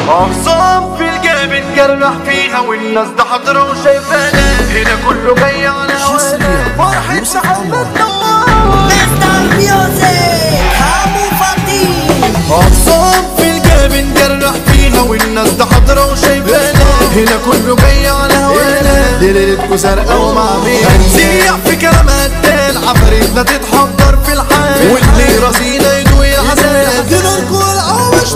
اخصام في القلب نجرح فيها والناس ده حاضرة وشايفانا هنا كله جاي على هوانا فرحة محمد نوار مستر ميوزك حمو فطين اقسام في القلب نجرح فيها والناس ده حاضرة وشايفانا هنا كله جاي على هوانا دي ليلتكوا زرقاء ومعمية هنزيع في كلامات تال عفاريتنا تتحضر في الحال واللي راسينا يدوي العذاب دي ناركوا العوش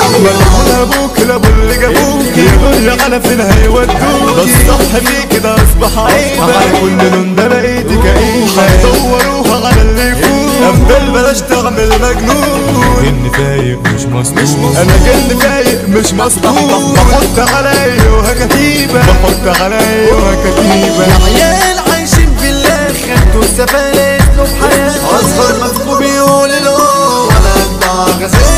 على ابوك لابو اللي جابوك يقول على فين هيودوك ده الصح فيه كده اصبح عيبة على كل لون ده بقيتي كئيبة هيدوروها على اللي يفوق قبل بلاش تعمل مجنون جن فايق مش مسطول انا جن فايق مش مسطول بحط عليا وهكتيبة بحط عليا وهكتيبة عيال عايشين في الله خدوا السفالة اسلوب حياة أصغر مفهوم بيقول له ولا أجدع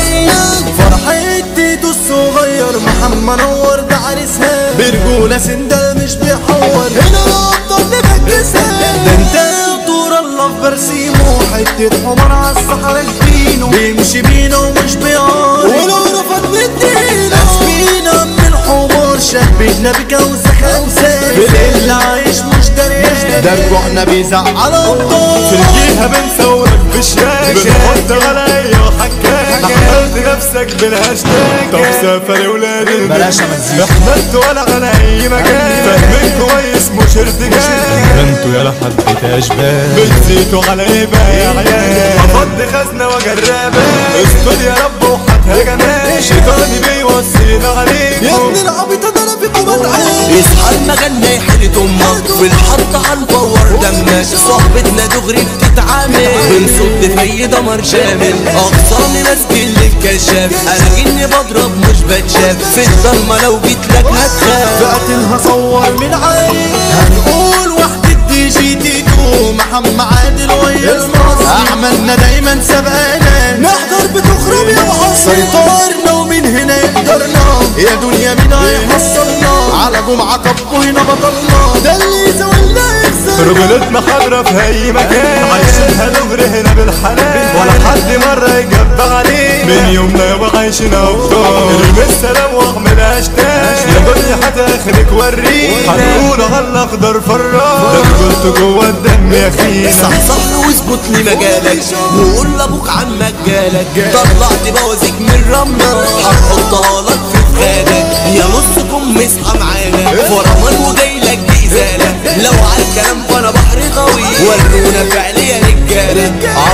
غزية فرحة تيتو الصغير محمد نور ده عريسها برجولة سندال مش بيحور هنا الأبطال نبكسها ده انت طور الله في برسيمه حتة حمار عالصحراء جبينه بيمشي بينا ومش بيعار ولو رفض ندينا اسمينا من الحمار شبهنا بكوسة خمسة اللي عايش مش داري ده رجوعنا بيزعل الطول في الجيهة بنصورك بشاشة بنحط عليا وحكاكة حملت نفسك بالهاشتاج طب سافر ولاد بلاش مزيكا. احمدت ولا على اي مكان فاهمين كويس مش ارتجال انتوا يا لحد اشباه بتزيتوا على ايه بقى يا عيال افضي خزنة واجربها استر يا رب وحدها جمال شيطاني بيوصينا عليكم يا ابن العبيط ده انا فيكم بتعاني اصحى المجنة يا حيلة امك في الحط هنفور دمك صحبتنا دغري بتتعامل بنصد في دمر شامل اقسامي ماسكين للكشاف انا جني بضرب مش بتشاف في الضلمة لو جيت لك هتخاف بقتلها صور من عين هنقول وحدة دي جي تيتو محمد عادل ويا المصري اعمالنا دايما سبقانا نحضر بتخرب يا محصن سيطرنا ومن هنا يقدرنا يا دنيا مين هيحصلنا على جمعة طب هنا بطلنا ده اللي يزولنا يكسر رجولتنا حاضرة في أي مكان عايشينها دغري هنا بالحنان ولا حد مرة يجب علينا من يومنا يابا عايشين أبطال ارمي السلام واعمل هاشتاج يا دنيا هتاخدك ورينا هنقول على الأخضر فراج ده رجولته جوه الدم يا أخينا صح صح واظبط لي مجالك وقول لابوك عمك جالك طلعت بوازيك من رملة هنحطها لك في فخادك يا نص كم اصحى معانا فرمان وجاي لك بإزالة لو على الكلام فانا بحر طويل ورونا فعل يا رجالة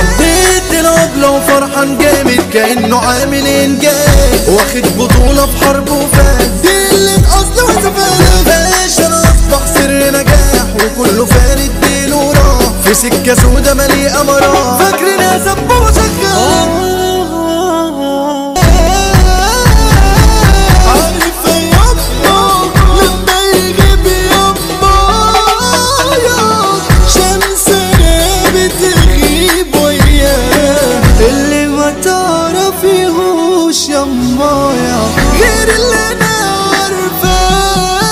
عديت العبلة وفرحان جامد كأنه عامل انجاز واخد بطولة في حرب وفاز دي اصل وزفانة باشا انا اصبح سر نجاح وكله فارد ديله وراح في سكة سودة مليئة مراه فاكرنا زب وشغال عارف يابا لما يغيب يابا شمس بتغيب وياه اللي ما تعرفيهوش يمايا غير اللي انا عارفاه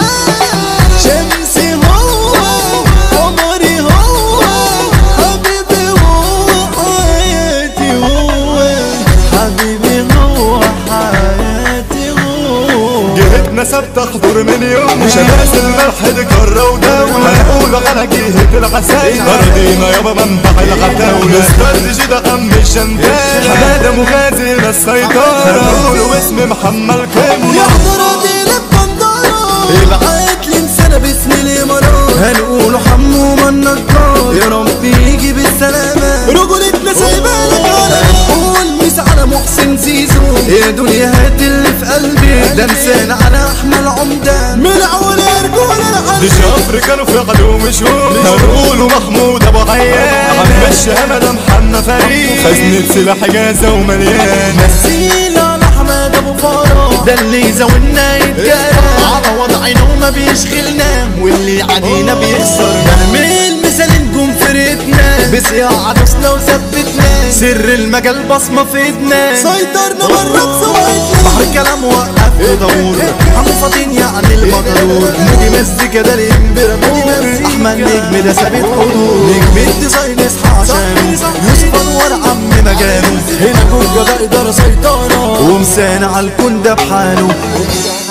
شمسي هو قمري هو حبيبي هو حياتي هو حبيبي هو حياتي هو جهتنا ثابتة حضور من يوم شماس الملح دي كرة ودولة هنقول على جهة العسايلة أرضينا يابا منبع العتاولة استرجي ده عم الشمتان حمادة مغازي السيطرة هنقول اسم محمد كامل يحضر دي البندرة ابعت لي انسانة باسم الامارات هنقوله حمو من النجار يا رب يجي بالسلامة رجولتنا سايبالك هنقول ميس على محسن زيزو يا دنيا هات اللي في قلبي ده مثال على احمد عمدان من اول رجولة دي شفر كانوا في عدو مشهور هنقولوا محمود ابو عيان عم الشهامة محمد فريد خزنة سلاح جازة ومليان مثيل على احمد ابو فرح ده اللي يزاولنا يتجرى على وضعنا وما بيشغلنا واللي علينا بيخسر برميل مثال نجوم فرقتنا بصياعة دوسنا وثبتنا سر المجال بصمة في ايدنا سيطرنا مرة بسواقتنا بحر كلام وقف ودور عم فاضيين يعني المطرور مودي مزيكا ده الامبراطور احمد نجم ده ثابت حضور نجم الديزاين اصحى عشان يوسف انور عم مجاله هنا جوجا ده إدارة سيطرة ومسانة على الكون ده بحاله